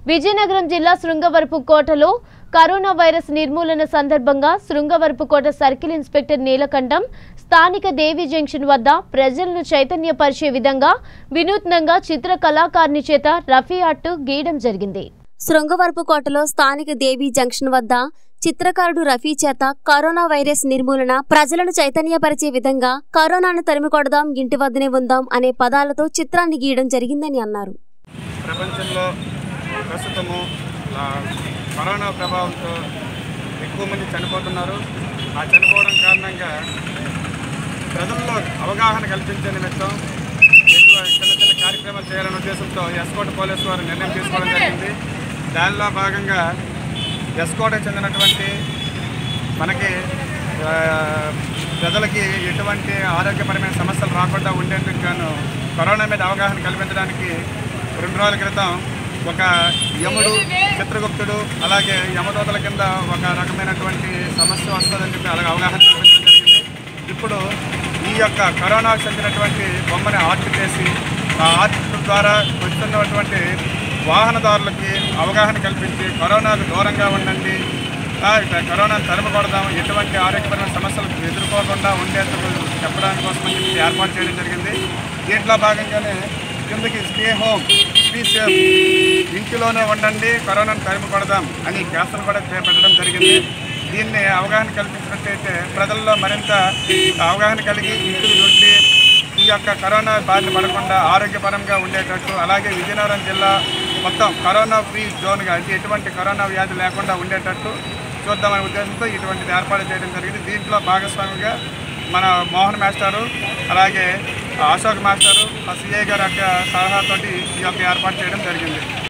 విజయనగరం జిల్లా శృంగవరపు కోటలో corona virus నిర్మూలన సందర్భంగా శృంగవరపు కోట సర్కిల్ ఇన్స్పెక్టర్ నీలకంఠం స్థానిక దేవి జంక్షన్ వద్ద ప్రజలను చైతన్యపరిచే విధంగా వినూత్నంగా చిత్ర కళాకారుని చేత రఫీ ఆర్ట్ గీయడం జరిగింది శృంగవరపుకోటలో స్థానిక దేవి జంక్షన్ వద్ద చిత్రకారుడు రఫీ చేత కరోనా వైరస్ నిర్మూలన ప్రజలను చైతన్యపరిచే విధంగా కరోనాను తరిమి కొడదాం ఇంటి వద్దనే ఉందాం అనే పదాలతో చిత్రాన్ని గీయడం జరిగిందని అన్నారు ప్రపంచంలో ప్రస్తుతము ఆ, కరోనా ప్రభావంతో ఎక్కువ మంది చనిపోతున్నారు ఆ చనిపోవడం కారణంగా ప్రజల్లో అవగాహన కల్పించే నిమిత్తం ఎక్కువ చిన్న చిన్న కార్యక్రమాలు చేయాలనే ఉద్దేశంతో ఎస్కోట పోలీసు వారు నిర్ణయం తీసుకోవడం జరిగింది దానిలో భాగంగా ఎస్కోటకు చెందినటువంటి మనకి ఆ, ప్రజలకి ఎటువంటి ఆరోగ్యపరమైన సమస్యలు రాకుండా ఉండేందుకు గాను కరోనా మీద అవగాహన కల్పించడానికి రెండు రోజుల క్రితం ఒక యముడు చిత్రగుప్తుడు అలాగే యమదూతల కింద ఒక రకమైనటువంటి సమస్య వస్తుందని చెప్పి అలాగే అవగాహన కల్పించడం జరిగింది ఇప్పుడు ఈ యొక్క కరోనాకు చెందినటువంటి బొమ్మని ఆర్ట్ చేసి ఆ ఆర్ట్ ద్వారా వస్తున్నటువంటి వాహనదారులకి అవగాహన కల్పించి కరోనాకు దూరంగా ఉండండి ఆ, ఇట్లా కరోనాను తరమకూడదాం ఎటువంటి ఆరోగ్యపరమైన సమస్యలు ఎదుర్కోకుండా ఉండేందుకు చెప్పడానికి కోసం అని చెప్పి ఏర్పాటు చేయడం జరిగింది దీంట్లో భాగంగానే కిందకి స్టే హోమ్ బీ సేఫ్ ఇంటిలోనే ఉండండి కరోనాను తరిమికొడదాం అని క్యాన్సర్ కూడా చేపట్టడం జరిగింది దీన్ని అవగాహన కల్పించినట్టయితే ప్రజల్లో మరింత అవగాహన కలిగి ఇంటికి ఉండి ఈ యొక్క కరోనా బారిన పడకుండా ఆరోగ్యపరంగా ఉండేటట్టు అలాగే విజయనగరం జిల్లా మొత్తం కరోనా ఫ్రీ జోన్గా అంటే ఎటువంటి కరోనా వ్యాధి లేకుండా ఉండేటట్టు చూద్దామనే ఉద్దేశంతో ఇటువంటిది ఏర్పాటు చేయడం జరిగింది దీంట్లో భాగస్వామిగా మన మోహన్ మాస్టారు అలాగే అశోక్ మాస్టారు ఆ సిఐ గారి యొక్క సలహాతోటి ఈ యొక్క ఏర్పాటు చేయడం జరిగింది